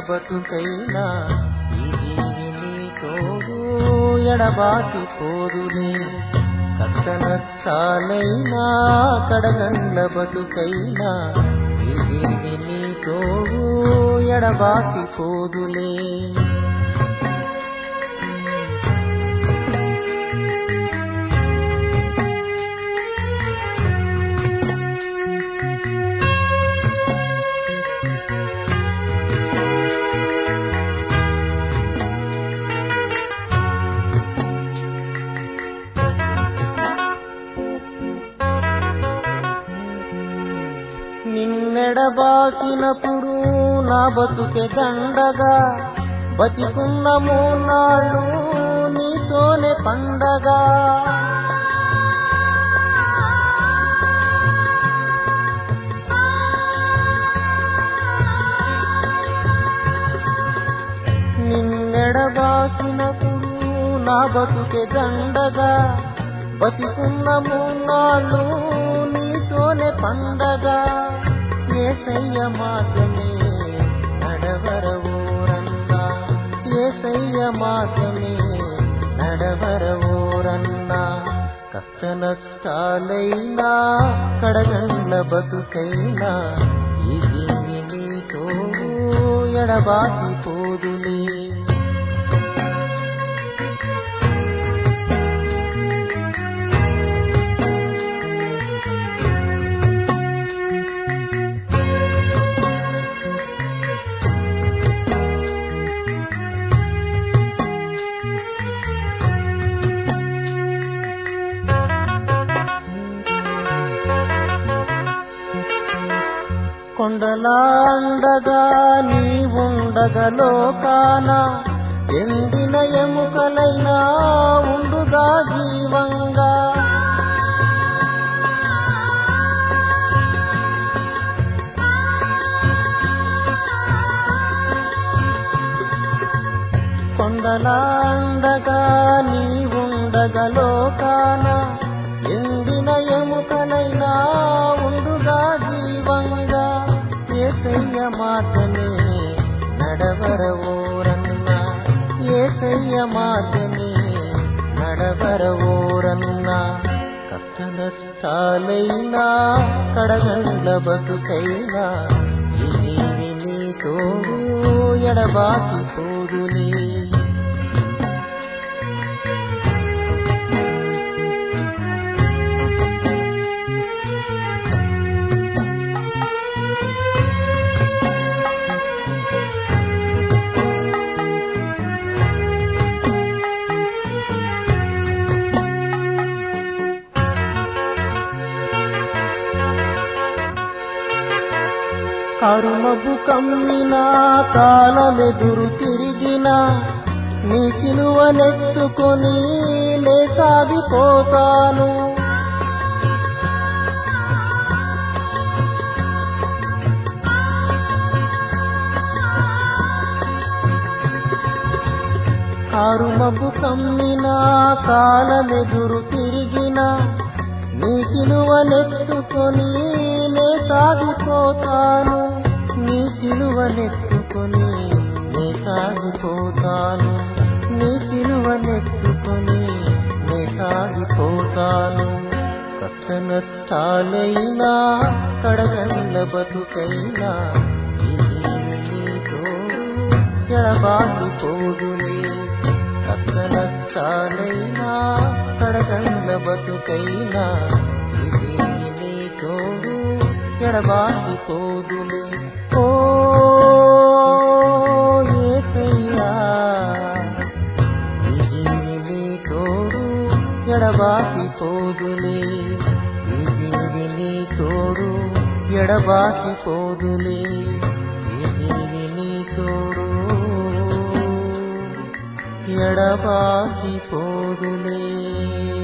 బతుకైనా ఈ జీవి నీ తోడు ఎడబాసి పోదులే కష్ట నష్టాలైనా కడగండ్ల బతుకైనా ఈ జీవి నీ తోడు ఎడబాసి పోదులే నిన్నెడబాసినప్పుడు నా బతుకే దండగా బతికున్న మూనాళ్ళు నీతోనే పండగా నిన్నెడబాసినప్పుడు నా బతుకే దండగా బతికున్న మూనాళ్ళు నీతోనే పండగా ఏసయ్య మార్గమే నడవరవోరన్నా ఏసయ్య మార్గమే నడవరవోరన్నా కష్ట నష్టాలైనా కడగండ్ల బతుకైనా ఈ జీవి నీతో ఎడబాసి పోదులే కొండలాండగా నీవుండగా లోకాన ఎండిన ఎముకలైనా ఉండుగా జీవంగా కొండలాండగా నీవుండగా లోకాన ఎండిన ఎముకలైనా ఉండుగా జీవంగా ఏసయ్య మాటనే నడవరవోరన్నా ఏసయ్య మాటనే నడవరవోరన్నా కష్ట నష్టాలైనా కడగండ్ల బతుకైనా ఈ జీవి నీతో ఎడబాసి పోదులే కరుమబు కమ్మిన కాలమెదురు తిరిగిన నీ సిలువనెత్తుకొని లేసాగిపోతాను కరుమబు కమ్మిన కాలమెదురు తిరిగిన నీ సిలువనెత్తుకొని నే సాగిపోతాను నీ సిలువనెత్తుకొని నే సాగిపోతాను నీ సిలువనెత్తుకొని నే సాగిపోతాను కష్ట నష్టాలైనా కడగండ్ల బతుకైనా ఈ జీవి నీతో ఎడబాసిపోదులే కష్ట నష్టాలైనా కడగండ్ల బతుకైనా ఈ జీవి నీ తోడు ఎడబాసిపోదులే ఓ యేసయ్యా ఈ జీవి నీ తోడు ఎడబాసిపోదులే ఈ జీవి నీ తోడు ఎడబాసిపోదులే ఈ జీవి నీ తోడు ఎడబాసిపోదులే